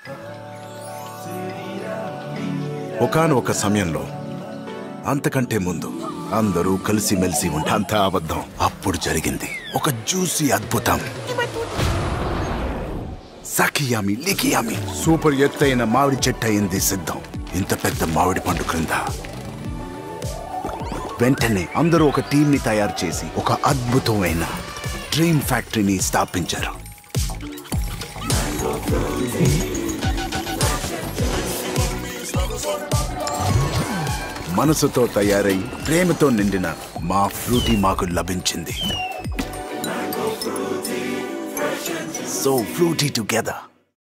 ఒకానొక సమయంలో అంతకంటే ముందు అందరూ కలిసిమెలిసి ఉంటే అంతా అబద్ధం అప్పుడు జరిగింది ఒక జ్యూసీ అద్భుతం సఖియామి లికియామి సూపర్ ఎత్తైన మామిడి చెట్టు అయింది సిద్ధం ఇంత పెద్ద మామిడి పండు క్రింద వెంటనే అందరూ ఒక టీంని తయారు చేసి ఒక అద్భుతమైన డ్రీమ్ ఫ్యాక్టరీని స్థాపించారు మనసుతో తయారై ప్రేమతో నిండిన మా ఫ్రూటీ మాకు లభించింది సో ఫ్రూటీ టుగెదర్